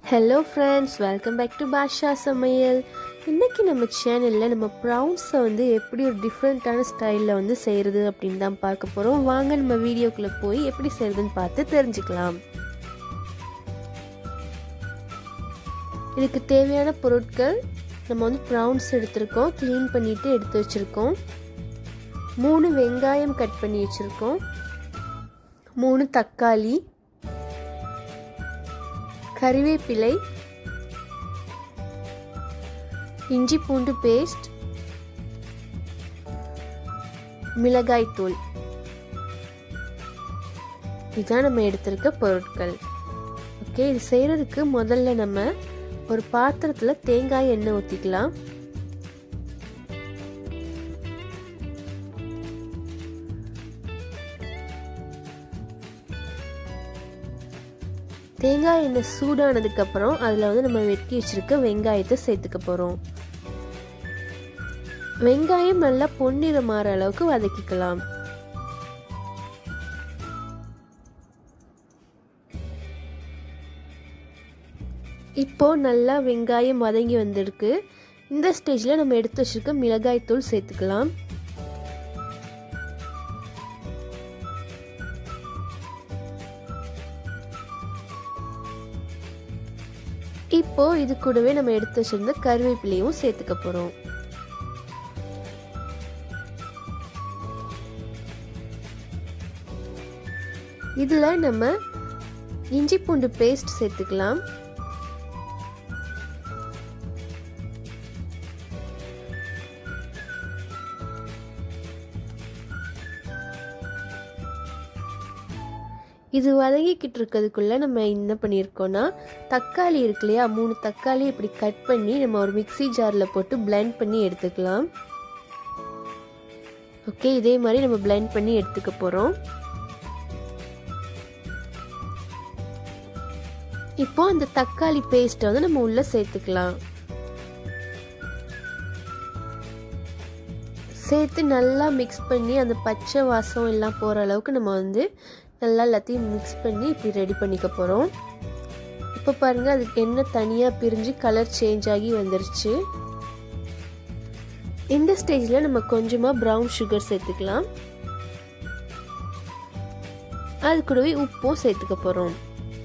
hello friends welcome back to Basha சமையல் இன்றைக்கி நம்ம சேனலில் நம்ம ப்ரௌன்ஸை வந்து எப்படி ஒரு டிஃப்ரெண்ட்டான ஸ்டைலில் வந்து செய்கிறது அப்படின்னு தான் பார்க்க போகிறோம் வாங்க நம்ம வீடியோக்குள்ளே போய் எப்படி செய்கிறதுன்னு பார்த்து தெரிஞ்சுக்கலாம் இதுக்கு தேவையான பொருட்கள் நம்ம வந்து ப்ரௌன்ஸ் எடுத்திருக்கோம் க்ளீன் பண்ணிவிட்டு எடுத்து வச்சுருக்கோம் மூணு வெங்காயம் கட் பண்ணி வச்சுருக்கோம் மூணு தக்காளி கறிவேப்பிலை இஞ்சி பூண்டு பேஸ்ட் மிளகாய் தூள் இதுதான் நம்ம எடுத்திருக்க பொருட்கள் ஓகே இது செய்கிறதுக்கு முதல்ல நம்ம ஒரு பாத்திரத்தில் தேங்காய் எண்ணெய் ஊற்றிக்கலாம் தேங்காய் எண்ணெய் சூடானதுக்கப்புறம் அதில் வந்து நம்ம வெட்டி வச்சுருக்க வெங்காயத்தை சேர்த்துக்க போகிறோம் வெங்காயம் நல்லா பொன்னிறம் மாற அளவுக்கு வதக்கிக்கலாம் இப்போ நல்லா வெங்காயம் வதங்கி வந்திருக்கு இந்த ஸ்டேஜில் நம்ம எடுத்து வச்சுருக்க மிளகாய் தூள் சேர்த்துக்கலாம் இப்போ இது கூடவே நம்ம எடுத்து வச்சிருந்த கருவேப்பிலையும் சேர்த்துக்க போறோம் இதுல நம்ம இஞ்சி பூண்டு பேஸ்ட் சேர்த்துக்கலாம் இது வதங்கிக்கிட்டு இருக்கிறதுக்குள்ள நம்ம என்ன பண்ணியிருக்கோம்னா தக்காளி இருக்கு இல்லையா மூணு தக்காளி இப்படி கட் பண்ணி நம்ம ஒரு மிக்சி ஜாரில் போட்டு பிளெண்ட் பண்ணி எடுத்துக்கலாம் ஓகே இதே மாதிரி நம்ம பிளெண்ட் பண்ணி எடுத்துக்க போகிறோம் இப்போ அந்த தக்காளி பேஸ்ட்டை வந்து நம்ம உள்ளே சேர்த்துக்கலாம் சேர்த்து நல்லா மிக்ஸ் பண்ணி அந்த பச்சை வாசம் எல்லாம் போகிற அளவுக்கு நம்ம வந்து நல்லா எல்லாத்தையும் மிக்ஸ் பண்ணி இப்படி ரெடி பண்ணிக்க போகிறோம் இப்போ பாருங்கள் அதுக்கு எண்ணெய் தனியாக பிரிஞ்சு கலர் சேஞ்ச் ஆகி வந்துருச்சு இந்த ஸ்டேஜில் நம்ம கொஞ்சமாக ப்ரௌன் சுகர் சேர்த்துக்கலாம் அது கூடவே உப்பும் சேர்த்துக்க போகிறோம்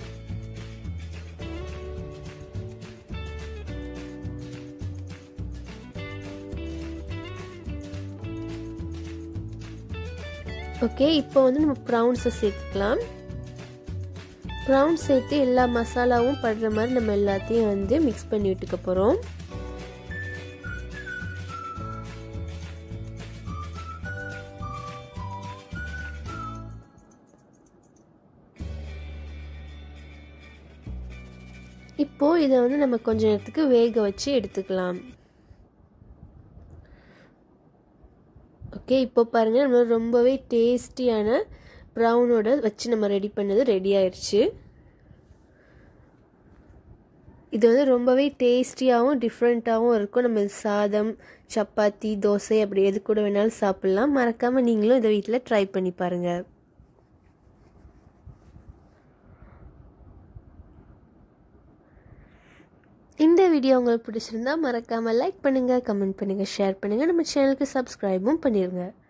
ஓகே இப்போ வந்து நம்ம ப்ரௌன்ஸை சேர்த்துக்கலாம் ப்ரௌன் சேர்த்து எல்லா மசாலாவும் படுற மாதிரி நம்ம எல்லாத்தையும் வந்து மிக்ஸ் பண்ணி விட்டுக்க போகிறோம் இப்போ இதை வந்து நம்ம கொஞ்ச நேரத்துக்கு வேக வச்சு எடுத்துக்கலாம் ஓகே இப்போ பாருங்கள் நம்ம ரொம்பவே டேஸ்டியான ப்ரௌனோட வச்சு நம்ம ரெடி பண்ணது ரெடி ஆயிடுச்சு இது வந்து ரொம்பவே டேஸ்டியாகவும் டிஃப்ரெண்ட்டாகவும் இருக்கும் நம்ம சாதம் சப்பாத்தி தோசை அப்படி எது கூட வேணாலும் சாப்பிட்லாம் மறக்காமல் நீங்களும் இதை வீட்டில் ட்ரை பண்ணி பாருங்கள் இந்த வீடியோ உங்களுக்கு பிடிச்சிருந்தா மறக்காமல் லைக் பண்ணுங்கள் கமெண்ட் பண்ணுங்கள் ஷேர் பண்ணுங்கள் நம்ம சேனலுக்கு சப்ஸ்கிரைபும் பண்ணிடுங்க